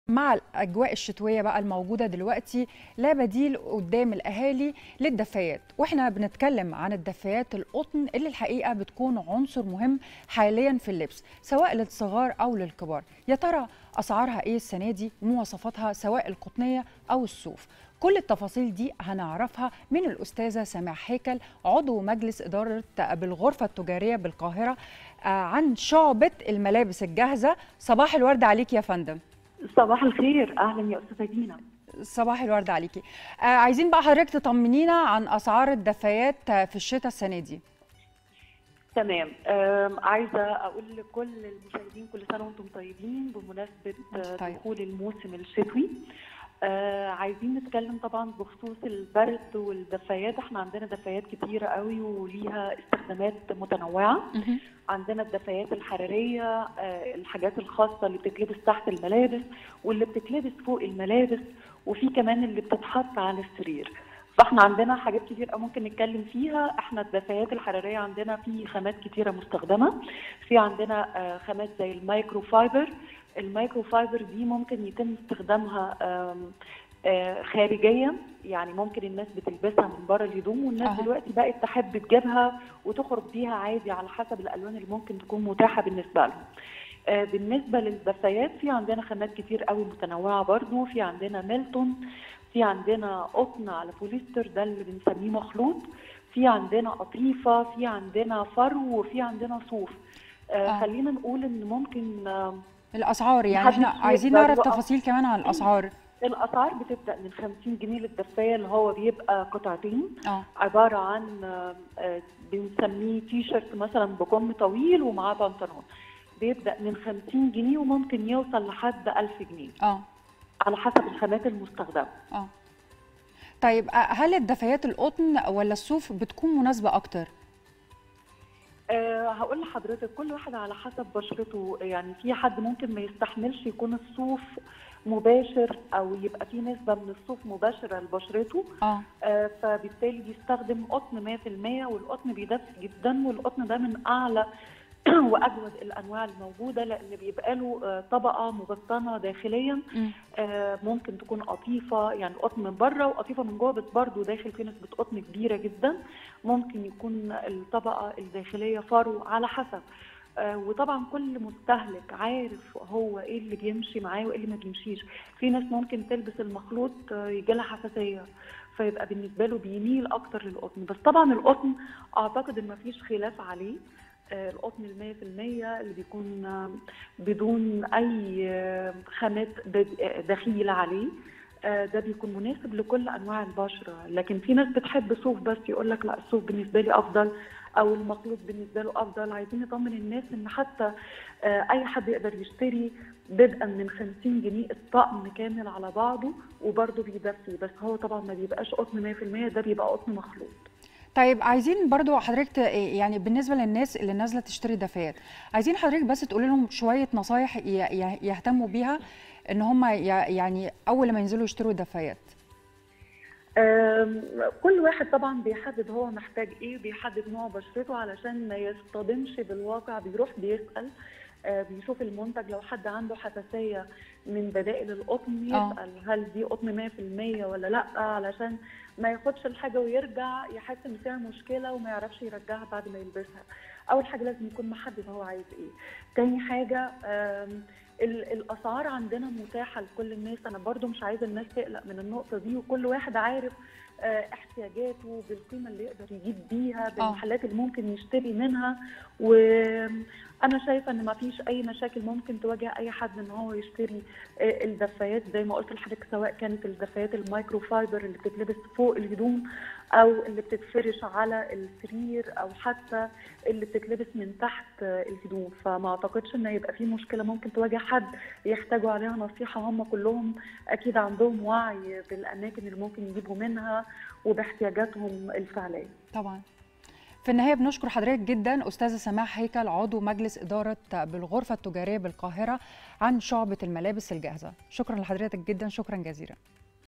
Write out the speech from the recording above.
مع الاجواء الشتويه بقى الموجوده دلوقتي لا بديل قدام الاهالي للدفايات واحنا بنتكلم عن الدفايات القطن اللي الحقيقه بتكون عنصر مهم حاليا في اللبس سواء للصغار او للكبار يا ترى اسعارها ايه السنه دي ومواصفاتها سواء القطنيه او الصوف كل التفاصيل دي هنعرفها من الاستاذه سماح هيكل عضو مجلس اداره بالغرفه التجاريه بالقاهره عن شعبه الملابس الجاهزه صباح الورد عليك يا فندم صباح الخير اهلا يا استاذه دينا صباح الورد عليكي آه عايزين بقى حضرتك تطمنينا عن اسعار الدفايات في الشتاء السنه دي تمام عايزه اقول لكل المشاهدين كل سنه وانتم طيبين بمناسبه طيب. دخول الموسم الشتوي آه عايزين نتكلم طبعا بخصوص البرد والدفايات احنا عندنا دفايات كتيره قوي وليها استخدامات متنوعه عندنا الدفايات الحراريه آه الحاجات الخاصه اللي بتتلبس تحت الملابس واللي بتتلبس فوق الملابس وفي كمان اللي بتتحط على السرير فاحنا عندنا حاجات كتير قوي ممكن نتكلم فيها احنا الدفايات الحراريه عندنا في خامات كتيره مستخدمه في عندنا آه خامات زي المايكرو فايبر المايكرو فايبر دي ممكن يتم استخدامها آم آه خارجيا يعني ممكن الناس بتلبسها من بره الهدوم والناس أه. دلوقتي بقت تحب تجيبها وتخرج بيها عادي على حسب الالوان اللي ممكن تكون متاحه بالنسبه لهم. آه بالنسبه للدفايات في عندنا خامات كتير قوي متنوعه برضو في عندنا ميلتون في عندنا قطن على بوليستر ده اللي بنسميه مخلوط في عندنا قطيفه في عندنا فرو وفي عندنا صوف آه آه. خلينا نقول ان ممكن آه الاسعار يعني محدش احنا عايزين يقدر نعرف يوقف. تفاصيل كمان عن الاسعار الاسعار بتبدا من 50 جنيه للدفايه اللي هو بيبقى قطعتين اه عباره عن آه، آه، بنسميه تي شيرت مثلا بكم طويل ومعاه بنطلون بيبدا من 50 جنيه وممكن يوصل لحد 1000 جنيه اه على حسب الخامات المستخدمه اه طيب آه، هل الدفايات القطن ولا الصوف بتكون مناسبه اكتر أه هقول لحضرتك كل واحد على حسب بشرته يعني في حد ممكن ما يستحملش يكون الصوف مباشر او يبقى في نسبه من الصوف مباشره لبشرته اه آه، فبالتالي بيستخدم قطن 100% والقطن بيدفي جدا والقطن ده من اعلى واجود الانواع الموجوده لان بيبقى له آه، طبقه مبطنه داخليا مم. آه، ممكن تكون قطيفه يعني قطن من بره وقطيفه من جوه بس برضه داخل فيه نسبه قطن كبيره جدا ممكن يكون الطبقه الداخليه فرو على حسب آه، وطبعا كل مستهلك عارف هو ايه اللي بيمشي معاه وايه اللي ما بيمشيش في ناس ممكن تلبس المخلوط آه، يجي لها حساسيه فيبقى بالنسبه له بيميل اكتر للقطن بس طبعا القطن اعتقد ان مفيش خلاف عليه آه، القطن المية في المية اللي بيكون آه، بدون أي آه، خامات د- آه، دخيلة عليه آه، ده بيكون مناسب لكل أنواع البشرة لكن في ناس بتحب صوف بس يقول لك لا الصوف بالنسبة لي أفضل أو المخلوط بالنسبة له أفضل عايزين نطمن الناس إن حتى آه، أي حد يقدر يشتري بدءا من 50 جنيه الطقم كامل على بعضه وبرضه بيدفي بس هو طبعا ما بيبقاش قطن 100% ده بيبقى قطن مخلوط طيب عايزين برضو حضرتك ت- يعني بالنسبه للناس اللي نازله تشتري دفايات عايزين حضرتك بس تقولي لهم شويه نصايح ي- ي- يهتموا بيها ان هم ي- يعني اول ما ينزلوا يشتروا دفايات أم، كل واحد طبعا بيحدد هو محتاج ايه بيحدد نوع بشرته علشان ما يصطدمش بالواقع بيروح بيسأل آه، بيشوف المنتج لو حد عنده حساسية من بدائل القطن آه. يسأل هل دي قطن 100% ولا لا علشان ما ياخدش الحاجة ويرجع يحس ان فيها مشكلة وما يعرفش يرجعها بعد ما يلبسها اول حاجة لازم يكون محدد هو عايز ايه تاني حاجة آم، ال- الاسعار عندنا متاحه لكل الناس انا برضو مش عايزه الناس تقلق من النقطه دي وكل واحد عارف آه، احتياجاته بالقيمه اللي يقدر يجيب بيها بالمحلات اللي ممكن يشتري منها وانا شايفه ان ما فيش اي مشاكل ممكن تواجه اي حد ان هو يشتري آه، الدفايات زي ما قلت لحضرتك سواء كانت الدفايات المايكرو فايبر اللي بتتلبس فوق الهدوم او اللي بتتفرش على السرير او حتى اللي بتتلبس من تحت آه، الهدوم فما اعتقدش ان يبقى في مشكله ممكن تواجه حد يحتاجوا عليها نصيحه هم كلهم اكيد عندهم وعي بالاماكن اللي ممكن يجيبوا منها وباحتياجاتهم الفعليه طبعا في النهايه بنشكر حضرتك جدا استاذه سماح هيكل عضو مجلس اداره بالغرفه التجاريه بالقاهره عن شعبه الملابس الجاهزه شكرا لحضرتك جدا شكرا جزيلا